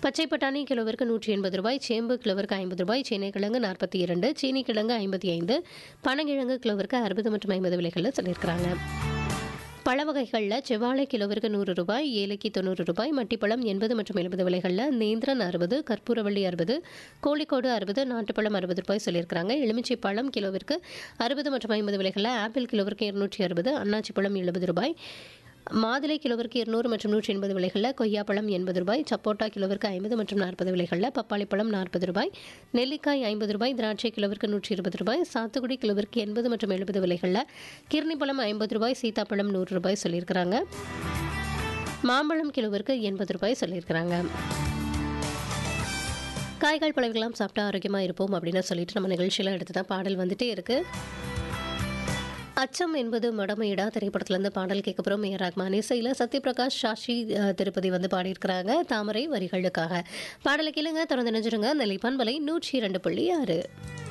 பச்சை பட்டாணி கிலோவிற்கு நூற்றி எண்பது ரூபாய் சேம்பு கிலோவிற்கு ஐம்பது ரூபாய் சீனை கிழங்கு நாற்பத்தி இரண்டு சீனி கிழங்கு ஐம்பத்தி ஐந்து பனங்கிழங்கு கிலோவிற்கு அறுபது மற்றும் ஐம்பது விலைகளில் சொல்லியிருக்கிறாங்க பழ வகைகளில் செவ்வாழை கிலோவிற்கு நூறு ரூபாய் ஏலக்கி தொண்ணூறு ரூபாய் மட்டிப்பழம் எண்பது மற்றும் எழுபது விலைகளில் நேந்திரன் அறுபது கற்பூரவள்ளி அறுபது கோழிக்கோடு அறுபது நாட்டுப்பழம் அறுபது ரூபாய் சொல்லியிருக்கிறாங்க எலுமிச்சை பழம் கிலோவிற்கு அறுபது மற்றும் ஐம்பது விலைகளில் ஆப்பிள் கிலோவிற்கு இருநூற்றி அறுபது அன்னாச்சி பழம் எழுபது ரூபாய் மாதுளை கிலோவிற்கு இருநூறு மற்றும் நூற்றி எண்பது விலைகளில் கொய்யாப்பழம் எண்பது ரூபாய் சப்போட்டா கிலோவிற்கு ஐம்பது மற்றும் நாற்பது விலைகளில் பப்பாளி பழம் நாற்பது ரூபாய் நெல்லிக்காய் ஐம்பது ரூபாய் திராட்சை கிலோவிற்கு நூற்றி இருபது ரூபாய் சாத்துக்குடி கிலோவிற்கு எண்பது மற்றும் எழுபது விலைகளில் கிர்னி பழம் ஐம்பது ரூபாய் சீதாப்பழம் நூறு ரூபாய் சொல்லியிருக்கிறாங்க மாம்பழம் கிலோவிற்கு எண்பது ரூபாய் சொல்லியிருக்கிறாங்க காய்கள் பழங்கள்லாம் சாப்பிட்டா ஆரோக்கியமாக இருப்போம் அப்படின்னு சொல்லிட்டு நம்ம நிகழ்ச்சியில் எடுத்து தான் பாடல் வந்துட்டே இருக்குது அச்சம் என்பது மடமையிடா திரைப்படத்துலேருந்து பாடல் கேட்க போகிறோம் ஏ ரஹ்மான் இசையில் சத்யபிரகாஷ் சாஷி அஹ், திருப்பதி வந்து பாடியிருக்கிறாங்க தாமரை வரிகளுக்காக பாடலை கேளுங்க தொடர்ந்து நினைச்சிருங்க நெல்லை பண்பலை நூற்றி இரண்டு புள்ளி ஆறு